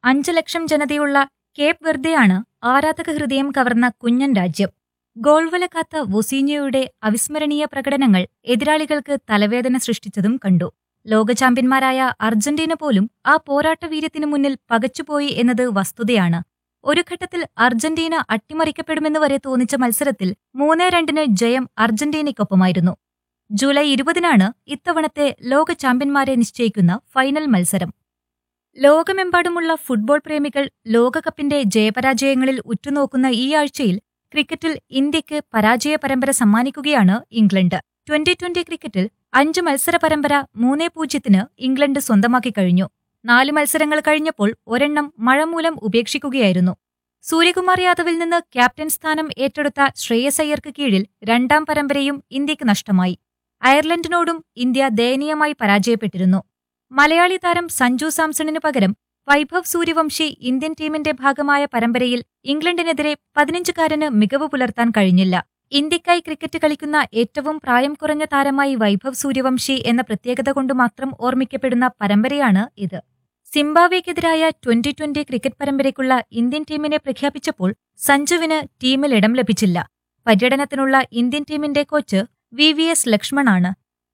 അഞ്ചു ലക്ഷം ജനതയുള്ള Cape വെർദെയാണ് ആരാധക ഹൃദയം കവർന്ന കുഞ്ഞൻ രാജ്യം ഗോൾവല കാത്ത വൊസീഞ്ഞോയുടെ അവിസ്മരണീയ പ്രകടനങ്ങൾ എതിരാളികൾക്ക് തലവേദന സൃഷ്ടിച്ചതും കണ്ടു ലോക ചാമ്പ്യന്മാരായ അർജന്റീന പോലും ആ പോരാട്ട വീര്യത്തിനു മുന്നിൽ പകച്ചുപോയി എന്നത് വസ്തുതയാണ് ഒരു ഘട്ടത്തിൽ അർജന്റീന അട്ടിമറിക്കപ്പെടുമെന്ന് വരെ തോന്നിച്ച മത്സരത്തിൽ മൂന്നേ രണ്ടിന് ജയം അർജന്റീനയ്ക്കൊപ്പമായിരുന്നു ജൂലൈ ഇരുപതിനാണ് ഇത്തവണത്തെ ലോക ചാമ്പ്യന്മാരെ നിശ്ചയിക്കുന്ന ഫൈനൽ മത്സരം ലോകമെമ്പാടുമുള്ള ഫുട്ബോൾ പ്രേമികൾ ലോകകപ്പിന്റെ ജയപരാജയങ്ങളിൽ ഉറ്റുനോക്കുന്ന ഈ ആഴ്ചയിൽ ക്രിക്കറ്റിൽ ഇന്ത്യക്ക് പരാജയ പരമ്പര സമ്മാനിക്കുകയാണ് ഇംഗ്ലണ്ട് ട്വന്റി ട്വന്റി ക്രിക്കറ്റിൽ അഞ്ച് മത്സര പരമ്പര മൂന്നേ പൂജ്യത്തിന് ഇംഗ്ലണ്ട് സ്വന്തമാക്കി കഴിഞ്ഞു നാല് മത്സരങ്ങൾ കഴിഞ്ഞപ്പോൾ ഒരെണ്ണം മഴ മൂലം ഉപേക്ഷിക്കുകയായിരുന്നു സൂര്യകുമാർ യാദവിൽ നിന്ന് ക്യാപ്റ്റൻ സ്ഥാനം ഏറ്റെടുത്ത ശ്രേയസ് അയ്യർക്ക് കീഴിൽ രണ്ടാം പരമ്പരയും ഇന്ത്യക്ക് നഷ്ടമായി അയർലൻഡിനോടും ഇന്ത്യ ദയനീയമായി പരാജയപ്പെട്ടിരുന്നു മലയാളി താരം സഞ്ജു സാംസണിനു പകരം വൈഭവ് സൂര്യവംശി ഇന്ത്യൻ ടീമിന്റെ ഭാഗമായ പരമ്പരയിൽ ഇംഗ്ലണ്ടിനെതിരെ പതിനഞ്ചുകാരന് മികവ് പുലർത്താൻ കഴിഞ്ഞില്ല ഇന്ത്യക്കായി ക്രിക്കറ്റ് കളിക്കുന്ന ഏറ്റവും പ്രായം കുറഞ്ഞ താരമായി വൈഭവ് സൂര്യവംശി എന്ന പ്രത്യേകത കൊണ്ട് മാത്രം ഓർമ്മിക്കപ്പെടുന്ന പരമ്പരയാണ് ഇത് സിംബാബ്വേക്കെതിരായ ട്വന്റി ട്വന്റി ക്രിക്കറ്റ് പരമ്പരയ്ക്കുള്ള ഇന്ത്യൻ ടീമിനെ പ്രഖ്യാപിച്ചപ്പോൾ സഞ്ജുവിന് ടീമിൽ ഇടം ലഭിച്ചില്ല പര്യടനത്തിനുള്ള ഇന്ത്യൻ ടീമിന്റെ കോച്ച് വി വി എസ് ലക്ഷ്മണാണ്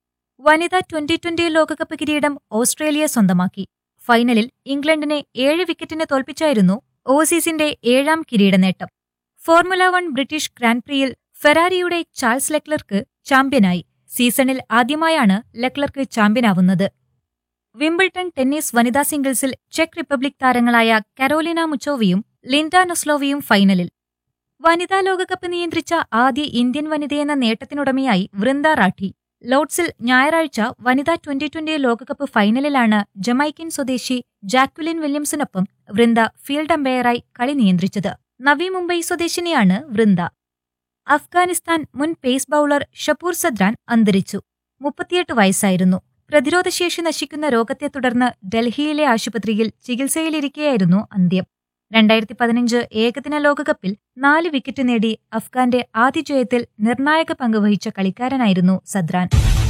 വനിതാ ട്വന്റി ട്വന്റി ലോകകപ്പ് കിരീടം ഓസ്ട്രേലിയ സ്വന്തമാക്കി ഫൈനലിൽ ഇംഗ്ലണ്ടിനെ ഏഴ് വിക്കറ്റിന് തോൽപ്പിച്ചായിരുന്നു ഓസീസിന്റെ ഏഴാം കിരീടനേട്ടം ഫോർമുല വൺ ബ്രിട്ടീഷ് ഗ്രാൻഡ് പ്രിയിൽ ഫെറാരിയുടെ ചാൾസ് ലെക്ലർക്ക് ചാമ്പ്യനായി സീസണിൽ ആദ്യമായാണ് ലെക്ലർക്ക് ചാമ്പ്യനാവുന്നത് വിംബിൾട്ടൺ ടെന്നീസ് വനിതാ സിംഗിൾസിൽ ചെക്ക് റിപ്പബ്ലിക് താരങ്ങളായ കരോലിന മുച്ചോവിയും ലിൻഡ നൊസ്ലോവിയും ഫൈനലിൽ വനിതാ ലോകകപ്പ് നിയന്ത്രിച്ച ആദ്യ ഇന്ത്യൻ വനിതയെന്ന നേട്ടത്തിനുടമയായി വൃന്ദ റാഠി ലോർഡ്സിൽ ഞായറാഴ്ച വനിതാ ട്വന്റി ട്വന്റി ലോകകപ്പ് ഫൈനലിലാണ് ജമൈക്കൻ സ്വദേശി ജാക്വിലിൻ വില്യംസിനൊപ്പം വൃന്ദ ഫീൽഡ് അമ്പയറായി കളി നിയന്ത്രിച്ചത് നവി മുംബൈ സ്വദേശിനിയാണ് വൃന്ദ അഫ്ഗാനിസ്ഥാൻ മുൻ പേസ് ബൌളർ ഷപൂർ സദ്രാൻ അന്തരിച്ചു മുപ്പത്തിയെട്ട് വയസ്സായിരുന്നു പ്രതിരോധശേഷി നശിക്കുന്ന രോഗത്തെ തുടർന്ന് ഡൽഹിയിലെ ആശുപത്രിയിൽ ചികിത്സയിലിരിക്കെയായിരുന്നു അന്ത്യം രണ്ടായിരത്തി പതിനഞ്ച് ഏകദിന ലോകകപ്പിൽ നാല് വിക്കറ്റ് നേടി അഫ്ഗാന്റെ ആദ്യ ജയത്തിൽ നിർണായക പങ്കുവഹിച്ച കളിക്കാരനായിരുന്നു സദ്രാൻ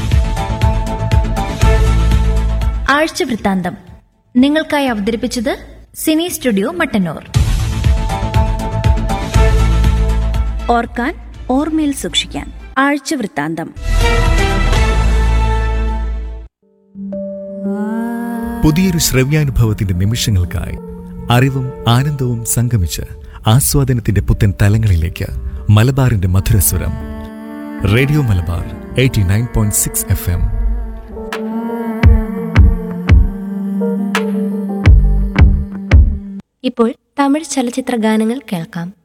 ആഴ്ച വൃത്താന്തം നിങ്ങൾക്കായി അവതരിപ്പിച്ചത് സിനി സ്റ്റുഡിയോ മട്ടന്നൂർ ഓർക്കാൻ ഓർമ്മയിൽ സൂക്ഷിക്കാൻ ആഴ്ച വൃത്താന്തം പുതിയൊരു ശ്രവ്യാനുഭവത്തിന്റെ നിമിഷങ്ങൾക്കായി അറിവും ആനന്ദവും സംഗമിച്ച് ആസ്വാദനത്തിന്റെ പുത്തൻ തലങ്ങളിലേക്ക് മലബാറിന്റെ മധുരസ്വരം radio Malabar eighty nine point six F M ഇപ്പോൾ തമിഴ് ചലച്ചിത്ര ഗാനങ്ങൾ കേൾക്കാം